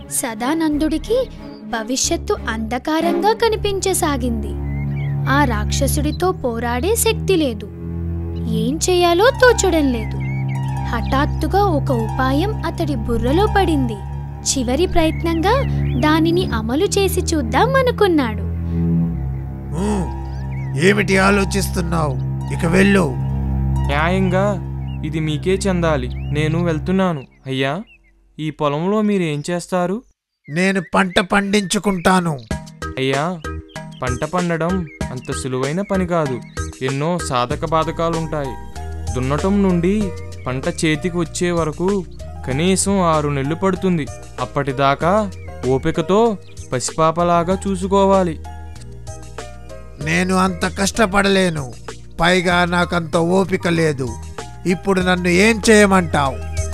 సదానందుడికి భవిష్యత్తు అంధకారంగా కనిపించసాగింది ఆ రాక్షసుడితో పోరాడే శక్తి లేదు ఏం చేయాలో తోచడం లేదు హఠాత్తుగా ఒక ఉపాయం అతడి బుర్రలో పడింది చివరి ప్రయత్నంగా దానిని అమలు చేసి చూద్దాం అనుకున్నాడు ఊ, ఏమిటి ఆలోచిస్తున్నావు ఇక వెళ్ళు న్యాయంగా ఇది మీకే చెందాలి నేను వెళ్తున్నాను అయ్యా ఈ పొలంలో మీరు ఏం చేస్తారు నేను పంట పండించుకుంటాను అయ్యా పంట పండడం అంత సులువైన పని కాదు ఎన్నో సాధక బాధకాలుంటాయి దున్నటం నుండి పంట చేతికి వచ్చే వరకు కనీసం ఆరు నెలలు పడుతుంది అప్పటిదాకా ఓపికతో పసిపాపలాగా చూసుకోవాలి నేను అంత కష్టపడలేను పైగా నాకంత ఓపిక లేదు ఇప్పుడు నన్ను ఏం చేయమంటావు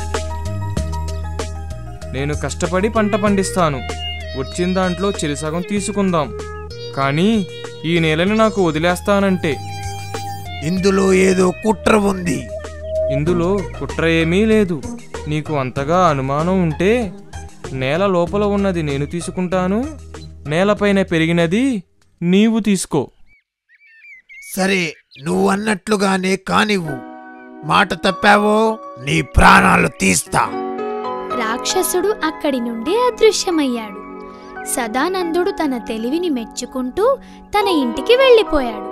నేను కష్టపడి పంట పండిస్తాను వచ్చిన దాంట్లో చిరుసగం తీసుకుందాం కానీ ఈ నేలని నాకు వదిలేస్తానంటే ఇందులో ఏదో కుట్ర ఉంది ఇందులో కుట్ర ఏమీ లేదు నీకు అంతగా అనుమానం ఉంటే నేల లోపల ఉన్నది నేను తీసుకుంటాను నేలపైన పెరిగినది నీవు తీసుకో సరే నువ్వు అన్నట్లుగానే కానివ్వు మాట తప్పావో నీ ప్రాణాలు తీస్తా రాక్షసుడు అక్కడి నుండి అదృశ్యమయ్యాడు సదానందుడు తన తెలివిని మెచ్చుకుంటూ తన ఇంటికి వెళ్ళిపోయాడు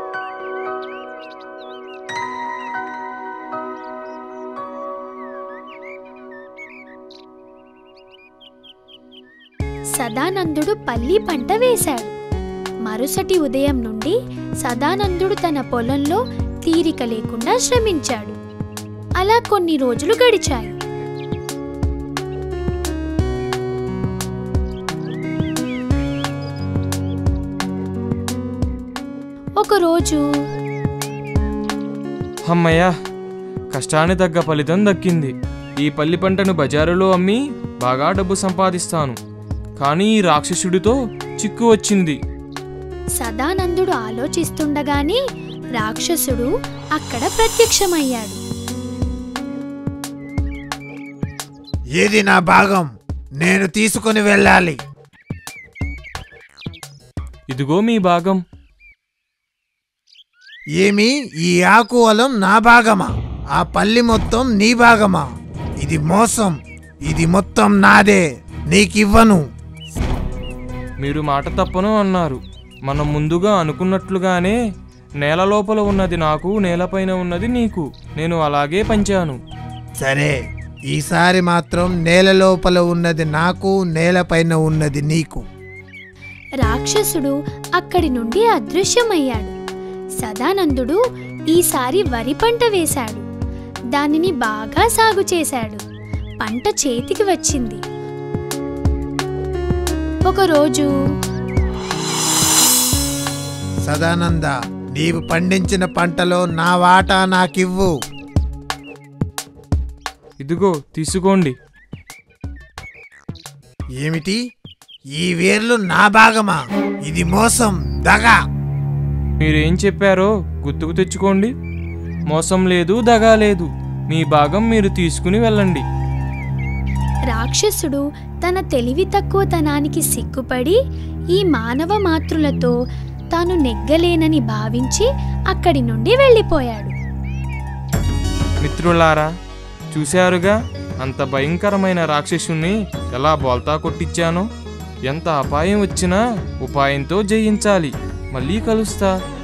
సదానందుడు పల్లి పంట వేశాడు మరుసటి ఉదయం నుండి సదానందుడు తన పొలంలో తీరిక లేకుండా శ్రమించాడు అలా కొన్ని రోజులు గడిచాయి ఒకరోజు అమ్మయ్యా కష్టాన్ని తగ్గ ఫలితం దక్కింది ఈ పల్లి పంటను బజారులో అమ్మి బాగా డబ్బు సంపాదిస్తాను కానీ ఈ రాక్షసుడితో చిక్కు వచ్చింది సదానందుడు ఆలోచిస్తుండగానే రాక్షసుడు అక్కడ ప్రత్యక్షమయ్యాడు ఏది నా భాగం నేను తీసుకుని వెళ్ళాలి ఇదిగో మీ భాగం ఏమి ఈ ఆకు వలం నా భాగమా ఆ పల్లి మొత్తం నీ భాగమా ఇది మోసం ఇది మొత్తం నాదే నీకివ్వను మీరు మాట తప్పను అన్నారు మనం ముందుగా అనుకున్నట్లుగానే నేల లోపల ఉన్నది నాకు నేలపైన ఉన్నది నీకు నేను అలాగే పంచాను సరే ఈసారి మాత్రం నేల లోపల ఉన్నది నాకు నేలపైన ఉన్నది నీకు రాక్షసుడు అక్కడి నుండి అదృశ్యమయ్యాడు సదానందుడు ఈసారి వరి పంట వేశాడు దానిని బాగా సాగు చేశాడు పంట చేతికి వచ్చింది ఒకరోజు సదానంద నీవు పండించిన పంటలో నా వాటా నాకివ్వు ఇదిగో తీసుకోండి ఏమిటి ఈ వేర్లు నా భాగమా ఇది మోసం దగా మీరేం చెప్పారో గుర్తుకు తెచ్చుకోండి మోసం లేదు దగా లేదు మీ భాగం మీరు తీసుకుని వెళ్ళండి రాక్షసుడు తన తెలివి తక్కువతనానికి సిగ్గుపడి ఈ మానవ మాతృలతో తాను నెగ్గలేనని భావించి అక్కడి నుండి వెళ్ళిపోయాడు మిత్రులారా చూశారుగా అంత భయంకరమైన రాక్షసుని ఎలా బోల్తా కొట్టించానో ఎంత అపాయం వచ్చినా ఉపాయంతో జయించాలి మళ్ళీ కలుస్తా